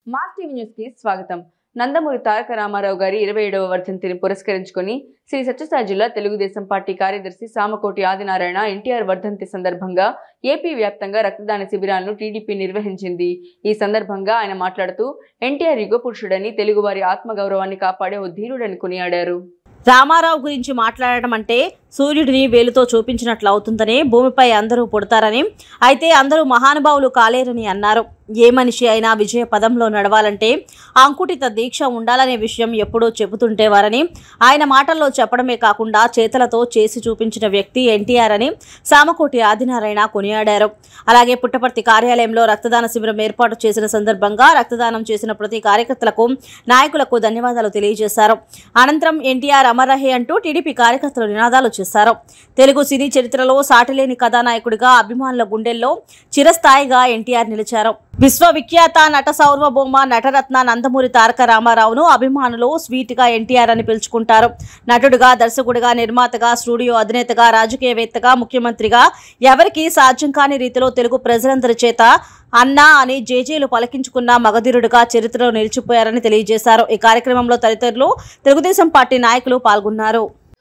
Mass TV news కి స్వాగతం నందమూరి తారక రామారావు గారి ఇరవై ఏడవ వర్ధంతిని పురస్కరించుకొని శ్రీ సత్యసాయి జిల్లా తెలుగుదేశం పార్టీ కార్యదర్శి సామకోటి ఆదినారాయణ ఎన్టీఆర్ వర్ధంతి సందర్భంగా ఏపీ వ్యాప్తంగా రక్తదాన శిబిరాలను టీడీపీ నిర్వహించింది ఈ సందర్భంగా ఆయన మాట్లాడుతూ ఎన్టీఆర్ యుగపురుషుడని తెలుగువారి ఆత్మగౌరవాన్ని కాపాడే ఓ ధీరుడని కొనియాడారు రామారావు గురించి మాట్లాడటం అంటే సూర్యుడిని వేలుతో చూపించినట్లు అవుతుందని భూమిపై అందరూ పుడతారని అయితే అందరూ మహానుభావులు కాలేరని అన్నారు ఏ మనిషి అయినా విజయ పదంలో నడవాలంటే అంకుటిత దీక్ష ఉండాలనే విషయం ఎప్పుడూ చెబుతుంటేవారని ఆయన మాటల్లో చెప్పడమే కాకుండా చేతలతో చేసి చూపించిన వ్యక్తి ఎన్టీఆర్ అని సామకోటి ఆదినారాయణ కొనియాడారు అలాగే పుట్టపర్తి కార్యాలయంలో రక్తదాన శిబిరం ఏర్పాటు చేసిన సందర్భంగా రక్తదానం చేసిన ప్రతి కార్యకర్తలకు నాయకులకు ధన్యవాదాలు తెలియజేశారు అనంతరం ఎన్టీఆర్ అమరహే అంటూ టీడీపీ కార్యకర్తలు నినాదాలు చేశారు తెలుగు సినీ చరిత్రలో సాటిలేని కథానాయకుడిగా అభిమానుల గుండెల్లో చిరస్థాయిగా ఎన్టీఆర్ నిలిచారు విశ్వవిఖ్యాత నట సౌర్వభౌమ నటరత్న నందమూరి తారక రామారావును అభిమానులు స్వీట్ గా ఎన్టీఆర్ అని పిలుచుకుంటారు నటుడుగా దర్శకుడిగా నిర్మాతగా స్టూడియో అధినేతగా రాజకీయవేత్తగా ముఖ్యమంత్రిగా ఎవరికీ సాధ్యం కాని రీతిలో తెలుగు ప్రజలందరి చేత అన్నా అని జేజేలు పలికించుకున్న మగధీరుడుగా చరిత్రలో నిలిచిపోయారని తెలియజేశారు ఈ కార్యక్రమంలో తదితరులు తెలుగుదేశం పార్టీ నాయకులు పాల్గొన్నారు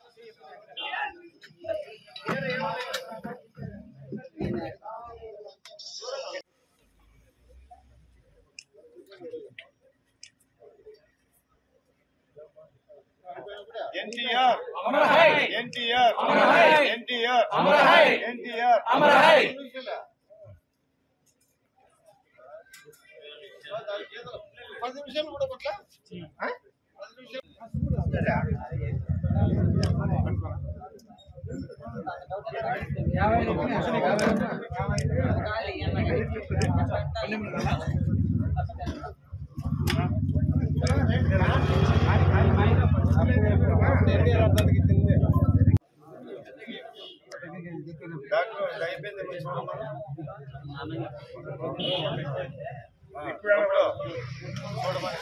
ఎన్టీఆర్ ఎన్టీఆర్ ఎన్టీఆర్ ఎన్టీఆర్ పది నిమిషాలు కూడా పట్ల డాక్టర్ ఇది అయిపోయింది మీరు చూడమను. ఇప్పుడు చూడమని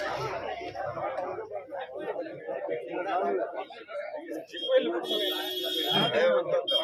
ఏ వద్దు, వద్దు.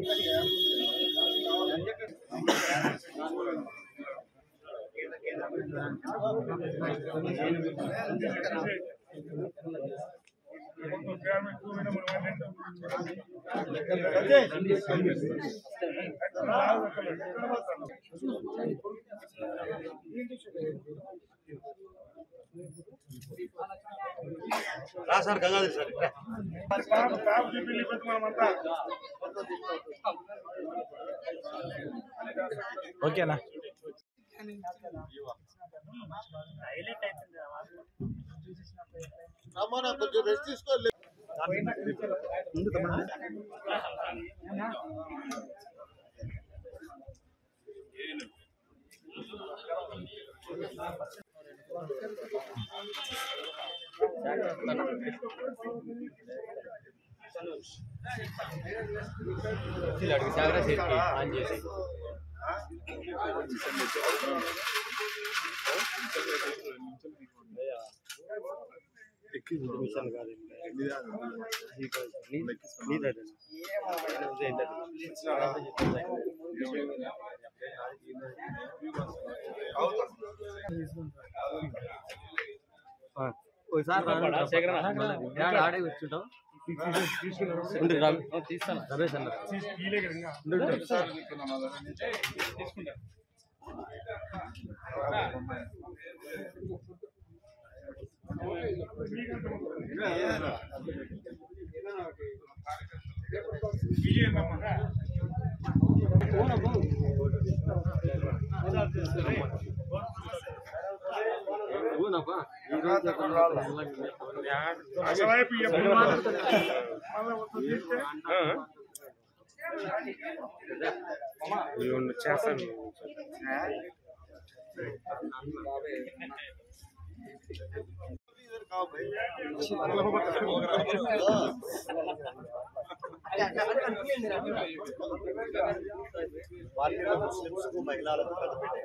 ఓకేనా రమ్మన్నా కొంచెం రెస్ట్ తీసుకోవాలి ఆడే కూర్చుంటాం తీస్తాను రమేష్ అన్న పార్టీలో ముస్లింస్ కు మహిళలకు పెద్దపీట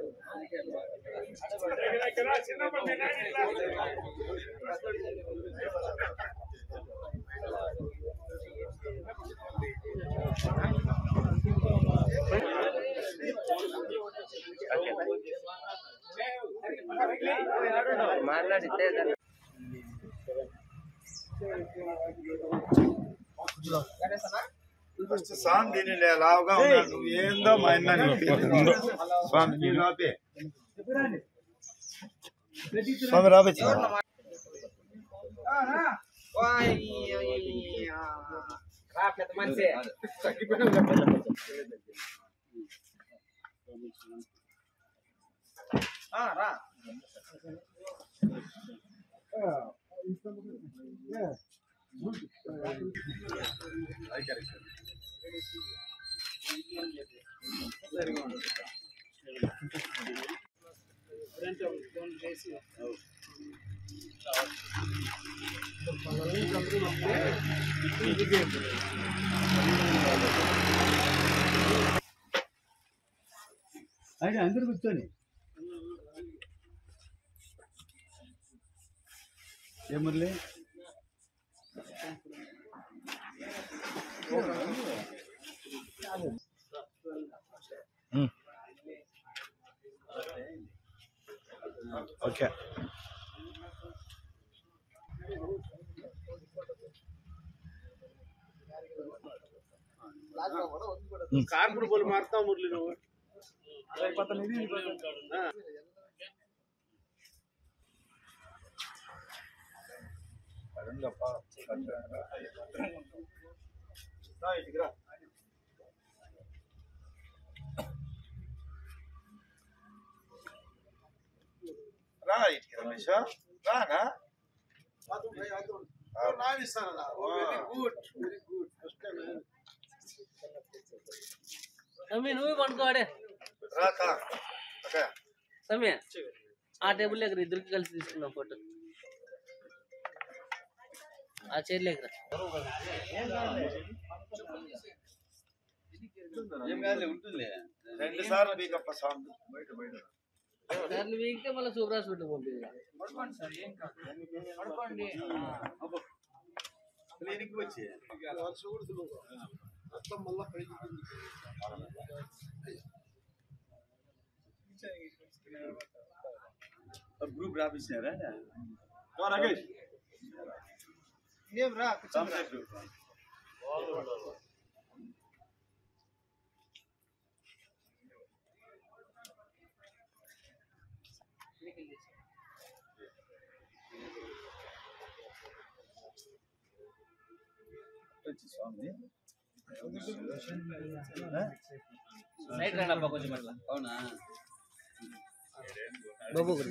ఫస్ట్ స్వామి దీని లావుగా ఉన్నాడు నువ్వు ఏందో మా అన్న నీకు. స్వామి నీ రాపే స్వామి రాపే ఆయన అందరు కూర్చొని ఏ మురళి ఓకే కార్పుడు పోలు మారుతావు మురళి నువ్వు రా, ఇటుకి రా. రా ఇటుకి రమేష్ రానా సమీ నువ్వు పడుకోవాడే రా కా. ఓకే. సమీ ఆ టేబుల్ దగ్గర ఇద్దరికి కలిసి తీసుకున్నాం ఫోటో ఆ చైర్ దగ్గర రెండు సార్లు బీకప్ప స్వామి దాన్ని వీగితే మళ్ళీ సూపరాజ్ పెట్టు పంపి క్లినిక్ వచ్చి గ్రూప్ రాపించారా రాకేష్ ఏం రా గ్రూప్ స్వామి సైడ్ రండి అబ్బా కొంచెం అట్లా అవునా బాబు ఒకటి.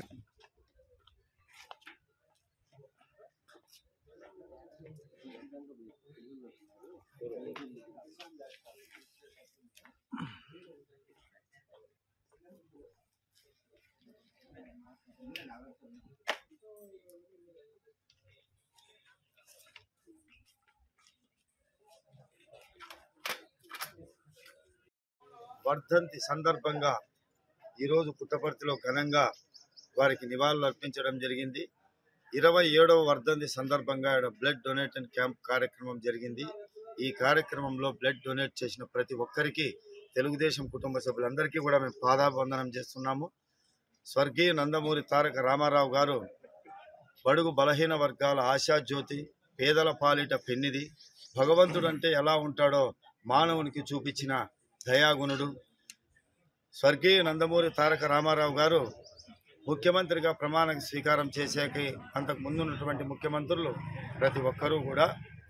వర్ధంతి సందర్భంగా ఈరోజు పుట్టపర్తిలో ఘనంగా వారికి నివాళులు అర్పించడం జరిగింది ఇరవై ఏడవ వర్ధంతి సందర్భంగా ఈడ బ్లడ్ డొనేషన్ క్యాంప్ కార్యక్రమం జరిగింది ఈ కార్యక్రమంలో బ్లడ్ డొనేట్ చేసిన ప్రతి ఒక్కరికి తెలుగుదేశం కుటుంబ సభ్యులందరికీ కూడా మేము పాదాభివందనం చేస్తున్నాము స్వర్గీయ నందమూరి తారక రామారావు గారు బడుగు బలహీన వర్గాల ఆశాజ్యోతి పేదల పాలిట పెన్నిది భగవంతుడు అంటే ఎలా ఉంటాడో మానవునికి చూపించిన దయాగుణుడు స్వర్గీయ నందమూరి తారక రామారావు గారు ముఖ్యమంత్రిగా ప్రమాణ స్వీకారం చేశాక అంతకు ముందు ఉన్నటువంటి ముఖ్యమంత్రులు ప్రతి ఒక్కరూ కూడా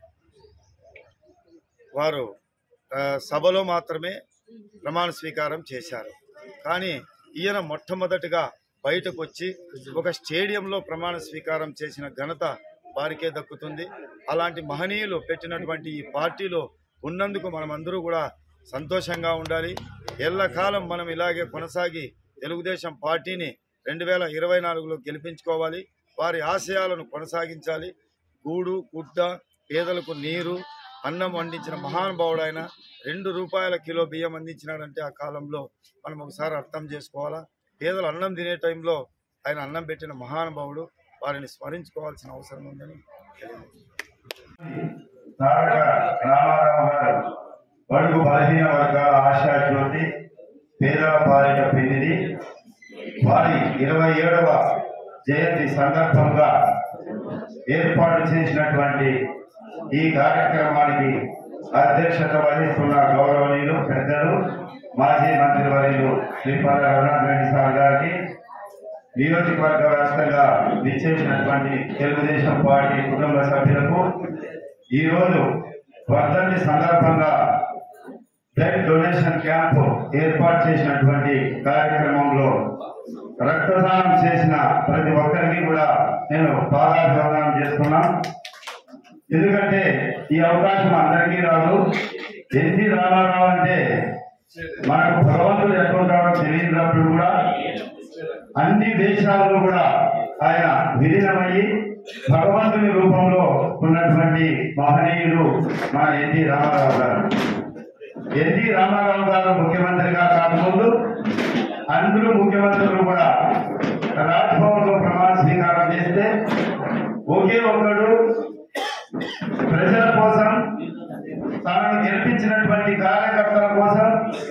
వారు ఆ, సభలో మాత్రమే ప్రమాణ స్వీకారం చేశారు కానీ ఈయన మొట్టమొదటిగా బయటకు వచ్చి ఒక స్టేడియంలో ప్రమాణ స్వీకారం చేసిన ఘనత వారికే దక్కుతుంది అలాంటి మహనీయులు పెట్టినటువంటి ఈ పార్టీలో ఉన్నందుకు మనమందరూ కూడా సంతోషంగా ఉండాలి ఎల్లకాలం మనం ఇలాగే కొనసాగి తెలుగుదేశం పార్టీని రెండు వేల ఇరవై నాలుగులో గెలిపించుకోవాలి వారి ఆశయాలను కొనసాగించాలి గూడు గుడ్డ పేదలకు నీరు అన్నం వండించిన మహానుభావుడు ఆయన రెండు రూపాయల కిలో బియ్యం అందించినాడంటే ఆ కాలంలో మనం ఒకసారి అర్థం చేసుకోవాలా పేదలు అన్నం తినే టైంలో ఆయన అన్నం పెట్టిన మహానుభావుడు వారిని స్మరించుకోవాల్సిన అవసరం ఉందని తెలియదు తారక రామారావు గారు బడుగు బలహీన వర్గాల ఆశా జ్యోతి పేదల పాలిట పెనిది వారి ఇరవై ఏడవ జయంతి సందర్భంగా ఏర్పాటు చేసినటువంటి ఈ కార్యక్రమానికి అధ్యక్షత వహిస్తున్న గౌరవనీయులు పెద్దలు మాజీ మంత్రి వర్యులు శ్రీపాద రఘునాథ్ రెడ్డి సార్ గారికి నియోజకవర్గ వ్యాప్తంగా విచ్చేసినటువంటి తెలుగుదేశం పార్టీ కుటుంబ సభ్యులకు ఈరోజు వర్ధంతి సందర్భంగా బ్లడ్ డొనేషన్ క్యాంపు ఏర్పాటు చేసినటువంటి కార్యక్రమంలో రక్తదానం చేసిన ప్రతి ఒక్కరికి కూడా నేను పాదాభివందనం చేస్తున్నాను ఎందుకంటే ఈ అవకాశం అందరికీ రాదు ఎన్టీ రామారావు అంటే మనకు భగవంతుడు ఎట్లుంటాడో తెలియనప్పుడు కూడా అన్ని దేశాలలో కూడా ఆయన విలీనమయ్యి భగవంతుని రూపంలో ఉన్నటువంటి మహనీయుడు మన ఎన్టీ రామారావు గారు ఎన్టీ రామారావు గారు ముఖ్యమంత్రిగా కాకముందు అందరూ ముఖ్యమంత్రులు కూడా రాజ్భవన్ లో ప్రమాణ స్వీకారం చేస్తే ఒకే ఒక్కడు ప్రజల కోసం తనను గెలిపించినటువంటి కార్యకర్తల కోసం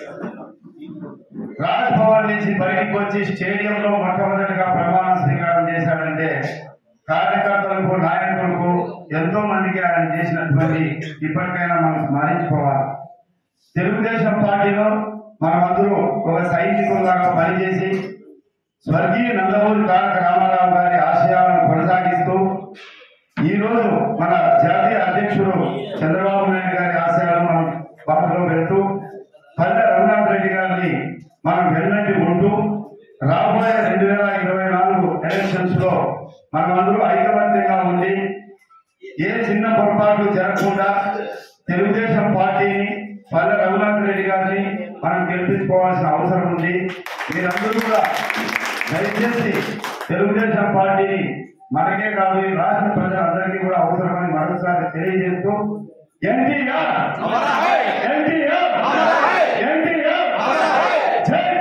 రాజ్భవన్ నుంచి బయటికి వచ్చి స్టేడియంలో మొట్టమొదటిగా ప్రమాణ స్వీకారం చేశాడంటే కార్యకర్తలకు నాయకులకు ఎంతో మందికి ఆయన చేసినటువంటి ఇప్పటికైనా మనం స్మరించుకోవాలి తెలుగుదేశం పార్టీలో మనమందరూ ఒక సైనికులాగా పనిచేసి స్వర్గీయ నందమూరి తారక రామారావు గారి ఆశయాలను కొనసాగిస్తూ ఈ రోజు మన జాతీయ అధ్యక్షుడు చంద్రబాబు నాయుడు గారి ఆశయాలను మనం పక్కలో పెడుతూ పల్లె రఘునాథ్ రెడ్డి గారిని మనం వెన్నట్టు ఉంటూ రాబోయే రెండు వేల ఇరవై నాలుగు ఎలక్షన్స్ లో మనమందరూ ఐకమత్యంగా ఉండి ఏ చిన్న పొరపాట్లు జరగకుండా తెలుగుదేశం పార్టీని పల్లె రఘునాథ్ రెడ్డి గారిని మనం గెలిపించుకోవాల్సిన అవసరం ఉంది మీరందరూ కూడా దయచేసి తెలుగుదేశం పార్టీని మనకే కాదు ఈ రాష్ట్ర ప్రజలందరికీ కూడా అవసరమని మరోసారి తెలియజేస్తూ ఎన్టీఆర్ ఎన్టీఆర్ ఎన్టీఆర్ జై